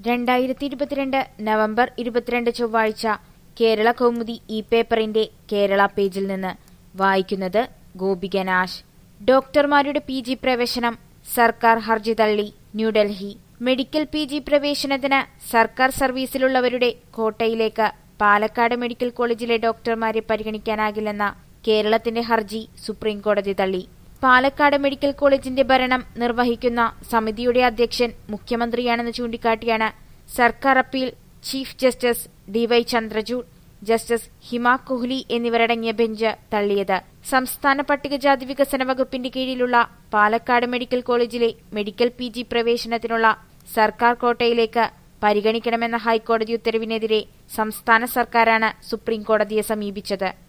രണ്ടായിരത്തി ഇരുപത്തിരണ്ട് നവംബർ ഇരുപത്തിരണ്ട് ചൊവ്വാഴ്ച കേരള കൗമുദി ഇ പേപ്പറിന്റെ കേരള പേജിൽ നിന്ന് വായിക്കുന്നത് ഗോപിക നാശ് ഡോക്ടർമാരുടെ പി ജി പ്രവേശനം സർക്കാർ ഹർജി തള്ളി ന്യൂഡൽഹി മെഡിക്കൽ പി ജി പ്രവേശനത്തിന് സർക്കാർ സർവീസിലുള്ളവരുടെ കോട്ടയിലേക്ക് പാലക്കാട് മെഡിക്കൽ കോളേജിലെ ഡോക്ടർമാരെ പരിഗണിക്കാനാകില്ലെന്ന കേരളത്തിന്റെ ഹർജി സുപ്രീംകോടതി തള്ളി പാലക്കാട് മെഡിക്കൽ കോളേജിന്റെ ഭരണം നിർവഹിക്കുന്ന സമിതിയുടെ അധ്യക്ഷൻ മുഖ്യമന്ത്രിയാണെന്ന് ചൂണ്ടിക്കാട്ടിയാണ് സർക്കാർ appeal chief justice D Y Chandrachud justice Hima Kohli എന്നിവരടങ്ങിയ ബെഞ്ച് തള്ളിയത് സംസ്ഥാന പട്ടികജാതി വികസന വകുപ്പിന്റെ കീഴിലുള്ള പാലക്കാട് മെഡിക്കൽ കോളേജിലെ മെഡിക്കൽ പി ജി പ്രവേശനത്തിനുള്ള സർക്കാർ കോട്ടയിലേക്ക് പരിഗണിക്കണമെന്ന ഹൈക്കോടതി ഉത്തരവിനെതിരെ സംസ്ഥാന സർക്കാരാണ് സുപ്രീംകോടതിയെ സമീപിച്ചത്